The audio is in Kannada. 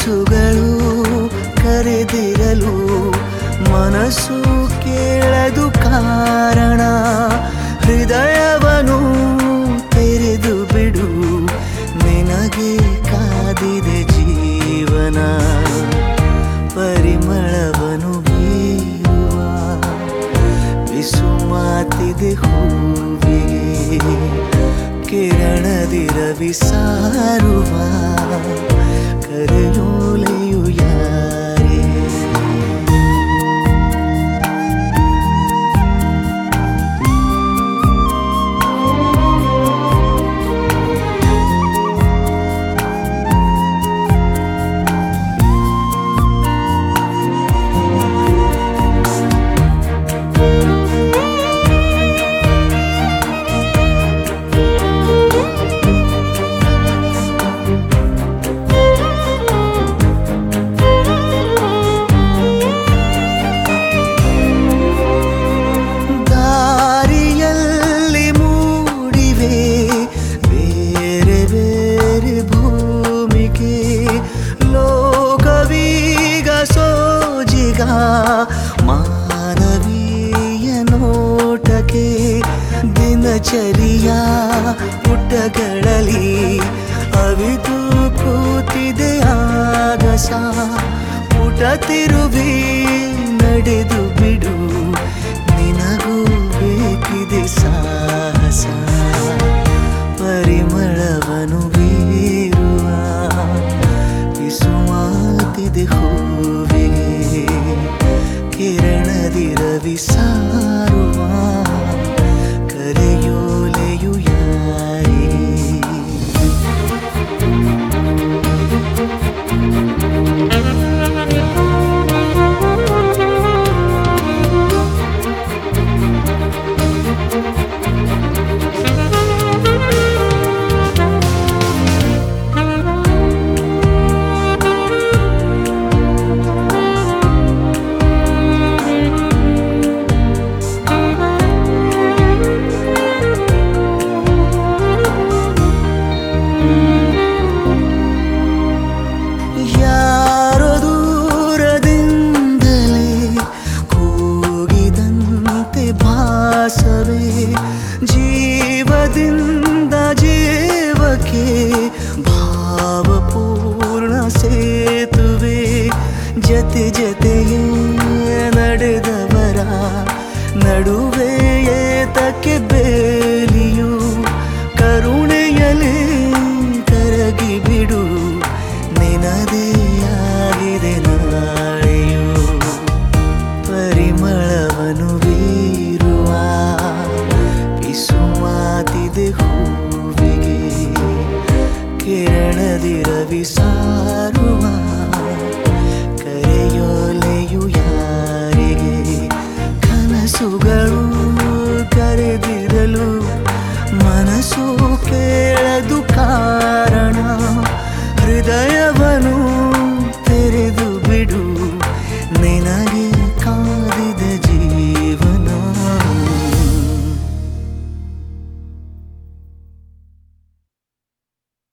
ಕನಸುಗಳು ಕರೆದಿರಲು ಮನಸ್ಸು ಕೇಳದು ಕಾರಣ ಹೃದಯವನು ತೆರೆದು ಬಿಡು ನಿನಗೆ ಕಾದಿದೆ ಜೀವನ ಪರಿಮಳವನು ಬೀರುವ ಬಿಸುಮಾತಿದೆ ಹೂವಿಗೆ ಕಿರಣದಿ ರವಿ ಸಾರುವ ಕರೆಯೋಲೆಯು ಯಾರೇ ದಾರಿಯಲ್ಲಿ ಮೂಡಿವೆ ಬೇರೆ ಬೇರೆ ಭೂಮಿಗೆ ಲೋಕವೀಗ ಸೋಜಿಗ ಮಾನವೀಯ ನೋಟಕ್ಕೆ ದಿನಚರಿಯ ಪುಟಗಳಲ್ಲಿ ಅವಿತು ಕೂತಿದೆ ಆಗಸ ಪುಟ ತಿರುವಿ ನಡೆದು ಬಿಡು ನಿನಗೂ ಬೇಕಿದೆ ಸಾಹಸ ಪರಿಮಳವನು ಬೀರುವ ಬಿಸುಮಾತಿದೆ ಹೂವಿಗೆ ಕಿರಣದಿ ರವಿ ಸಾರುವ ಕರೆಯೋಲೆಯು ಯಾರೇ ಯಾರೋ ದೂರದಿಂದಲೇ ಕೂಗಿದಂತೆ ಭಾಸವೇ ಜೀವದಿಂದ ಜೀವಕ್ಕೆ ಭಾವಪೂರ್ಣ ಸೇತುವೆ ಜತೆ ಜತೆಯೇ ನಡೆದವರ ನಡುವೆ ಏತಕ್ಕೆ ಬೇಲಿಯು ಕರುಣೆಯಲಿ ಕರಗಿ ಬಿಡು ನಿನದೇ ಆಗಿದೆ ನಾಳೆಯು ಪರಿಮಳವನು ಬೀರುವ ಬಿಸುಮಾತಿದೆ ಹೂವಿಗೆ ಕಿರಣದಿ ರವಿ ಸಾರುವ ಕರೆಯೋಲೆಯು ಯಾರಿಗೆ ಕನಸುಗಳು ಕರೆದಿರಲು ಮನಸ್ಸು ಕೇಳದು ಕಾರಣ ಹೃದಯವನು ತೆರೆದು ಬಿಡು